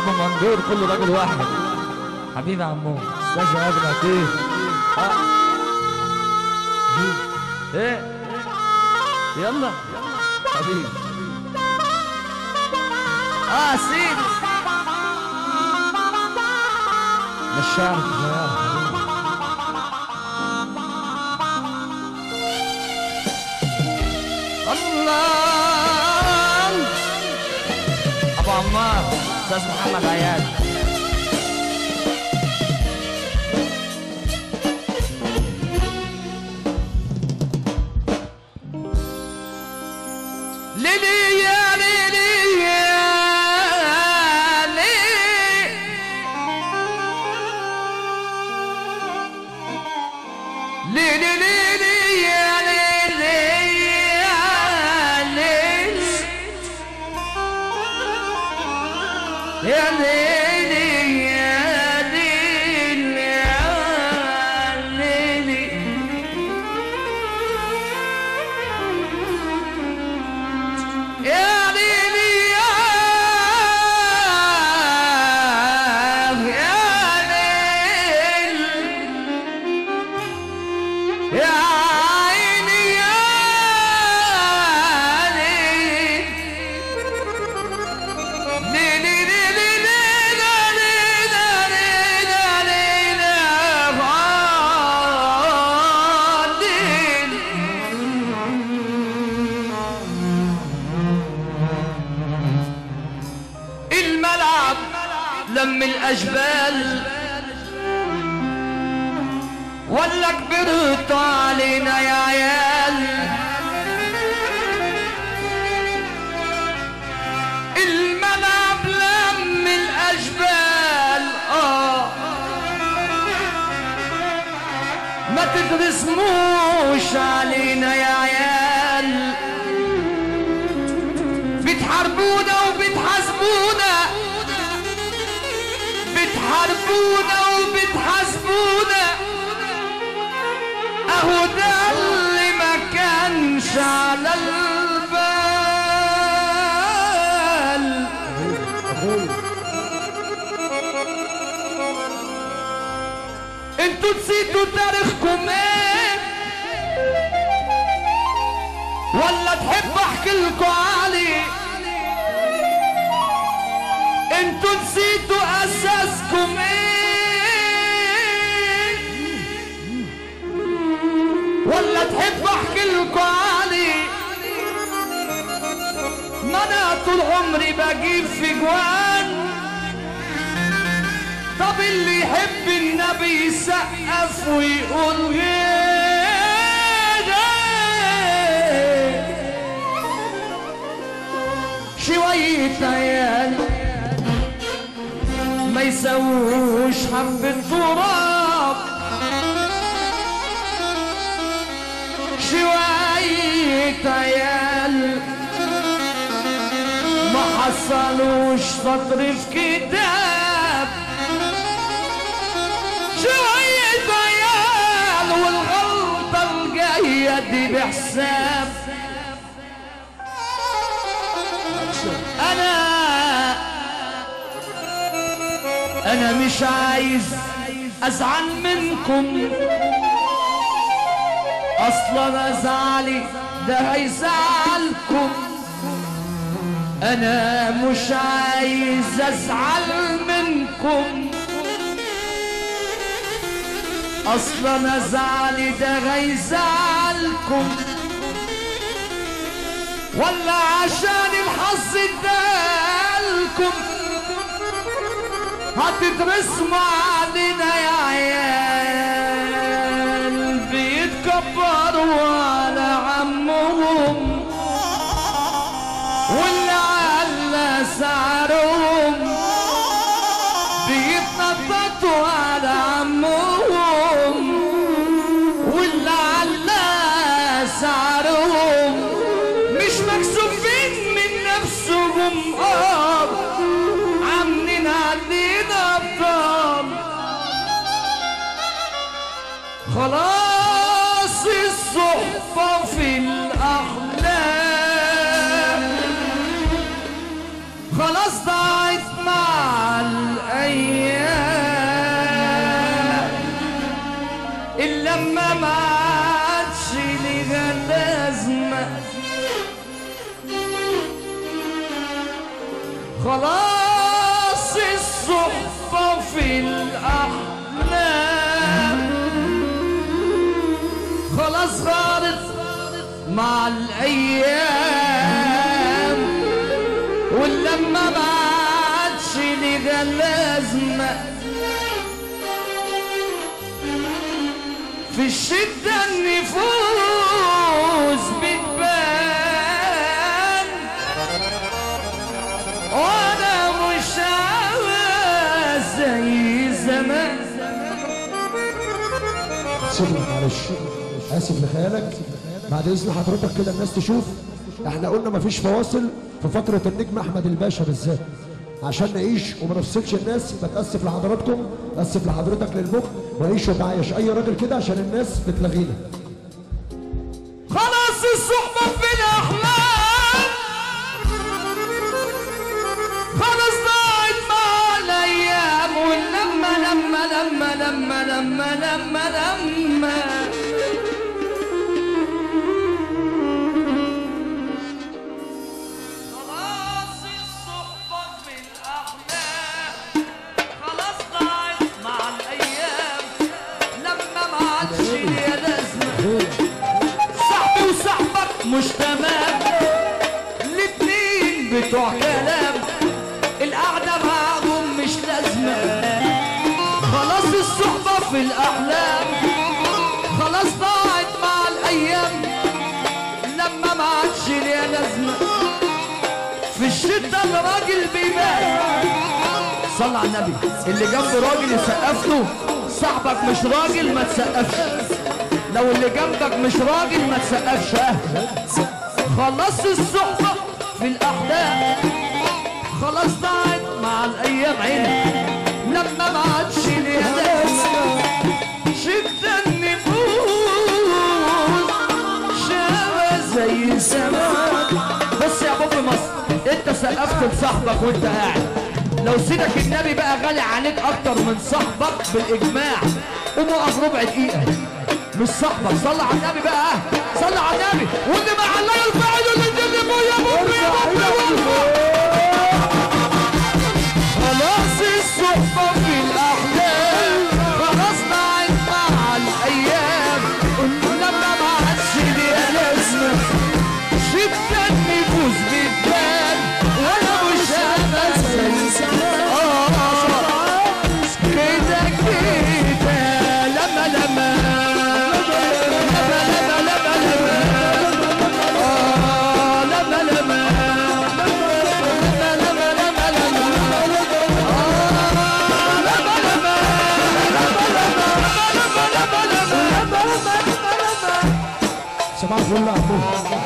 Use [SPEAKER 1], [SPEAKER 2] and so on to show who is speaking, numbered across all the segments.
[SPEAKER 1] ابو مندور كل راجل واحد حبيبي يا عمو استاذ ابو لطيف آه. ايه يلا حبيبي اه سيدي مشاعر الله ابو عمار استاذ محمد عياد ليلي يا ليلي يا ليلي ليلي ليلي يا ليلي يا ليلي يا ليلي يا ليلي يا ليلي يا ليلي يا يا ليل يا عيني يا ليل ليلي ليلي ليلي ليلي ليلي ليلي الملعب لم الأجبال ولا كبرت علينا يا عيال الملعب لم الأجبال آه ما تترسموش علينا يا عيال بتحاربونا وبتحاسبونا بتحاربونا وبتحاسبونا اهو ده اللي ما كانش على البال انتوا نسيتوا تاريخكم ايه ولا تحب احكي لكم عليه انتوا نسيتوا اساسكم ايه ولا تحب احكي لكم عليه ما انا طول عمري بجيب في جوان طب اللي يحب النبي يسقف ويقول غير شوية عيال ما يسووش حبة تراب شوية عيال ما حصلوش سطر في كتاب شوية عيال والغلطة الجاية دي بحساب انا انا مش عايز ازعل منكم اصلا ازعلي ده هيزعلكم انا مش عايز ازعل منكم اصلا ازعلي ده هيزعلكم ولا عشان الحظ ادالكم هتترسموا علينا يا عيال بيتكبروا على عمهم واللي على سعرهم بيتنططوا على عمهم واللي على سعرهم مش مكسوفين من نفسهم اه عاملين علينا ابطال الصحبة في الأحلام خلاص غارت مع الأيام واللمة ما عادش ليها لازمة في الشدة النفوس بتبان وانا مش عاوز زي زمان
[SPEAKER 2] سيبنا معلش اسف لخيالك بعد اذن حضرتك كده الناس تشوف احنا قلنا مفيش فواصل في فتره النجم احمد الباشا بالذات عشان نعيش وما نفصلش الناس بتاسف لحضراتكم اسف لحضرتك للمخ وعيش وتعايش اي راجل كده عشان الناس بتلغينا
[SPEAKER 1] خلاص الصحبة في الأحلام خلاص ضاعت مع الأيام واللمة لما لما لما لما لما لما خلاص الصحبة في الأحلام خلاص ضاعت مع الأيام لما ما عادش ليها لازمة صاحبي وصاحبك مش تمام الاتنين بتوع كلام القعدة معاهم مش لازمة خلاص الصحبة في الأحلام خلاص ضاعت مع الأيام لما ما عادش ليها لازمة في الشدة الراجل بيبان صلى على النبي اللي جنب راجل يسقف له صاحبك مش راجل ما تسقفش لو اللي جنبك مش راجل ما تسقفش اه خلاص الصحبة في الأحلام خلاص ضاعت مع الأيام عينك لما ما عادش ليها لازمة شدة النفوس شبه زي زمان بص يا بابا مصر انت سقفت لصاحبك وانت قاعد لو سيدك النبي بقى غالي عليك اكتر من صاحبك بالاجماع قوم اقف ربع دقيقه مش صاحبك صلى على النبي بقى صلى على النبي واللي معلقه الفعل اللي تجيبه يا بابا يا بابا خلاص الصحبة في الأحلام خلاص ضاعت مع الأيام لما ما عادش ليها لازمة شدة النفوس بتبان وأنا مش هنسى آه كده كده لما لما لما لما لما لما آه لما لما لما لما لما لما
[SPEAKER 2] صباح الفل يا عمو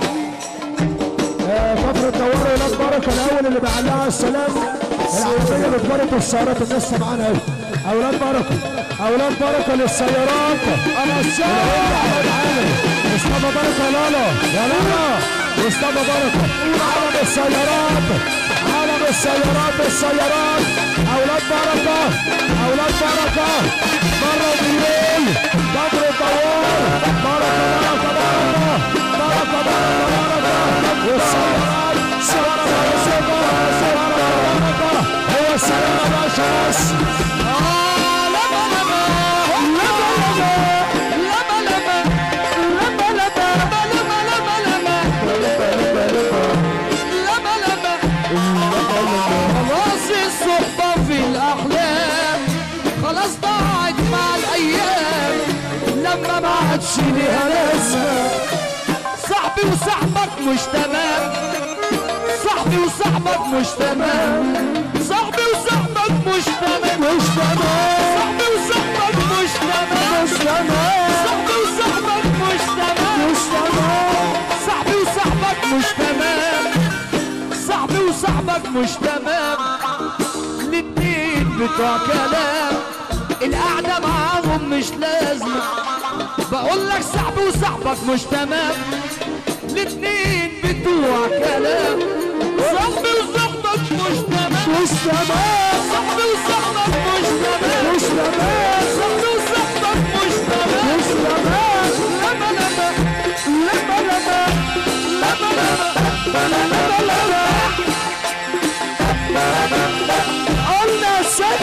[SPEAKER 2] آه، فترة دوار ولاد بركة الأول اللي بعلقها على السلام العربية بتبارك السيارات الناس سمعانة أوي أولاد بركة أولاد بركة للسيارات أنا السيارة مصطفى بركة يا لالا يا لالا مصطفى بركة عالم السيارات عالم السيارات السيارات أولاد بركة أولاد بركة مرة بالليل بدر الدوار بركة بركة بركة بركة بركة بركة والسيارات سيارة بركة سيارة بركة هو السلام يا باشا بس
[SPEAKER 1] خلاص الصحبة في الأحلام خلاص ضاعت مع الأيام لما ما عادش ليها لازمة صاحبي وصاحبك مش تمام صاحبي وصاحبك مش تمام صاحبي وصاحبك مش تمام مش تمام صاحبي وصاحبك مش تمام مش تمام صاحبي وصاحبك مش تمام مش تمام صاحبي وصاحبك مش تمام صاحبي وصاحبك مش تمام الاتنين بتوع كلام القعدة معاهم مش لازمة بقول لك صاحبي وصاحبك مش تمام الاتنين بتوع كلام صاحبي وصاحبك مش تمام مش تمام صاحبي وصاحبك مش تمام مش تمام صاحبي وصاحبك مش تمام مش تمام لما لما لما لما لما لما لما لما قلنا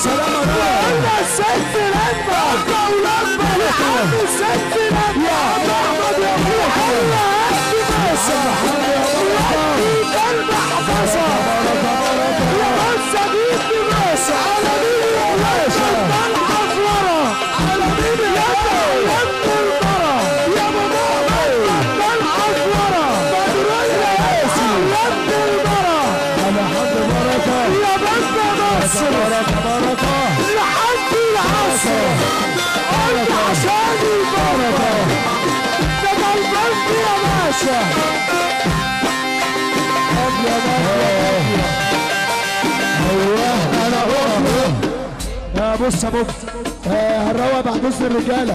[SPEAKER 2] السلامة بقى
[SPEAKER 1] قلنا الست لما ولما يا عم الست لما يا محمد يا ابو حلا هدي باشا ودي قلب حفظها يا باشا دي باشا على مين يا باشا طلعت ورا على مين يا باشا المرة يا بابا طلعت ورا بدرية ياسي يد المرة
[SPEAKER 2] أنا حد بركة
[SPEAKER 1] يا بابا مصر
[SPEAKER 2] بركة بركة
[SPEAKER 1] لحد العصر قلت عشان البركة ده قلبك يا باشا
[SPEAKER 2] أبيض أبيض أيوه أنا أهو يا بص يا بص آه، هنروق بعد اذن الرجاله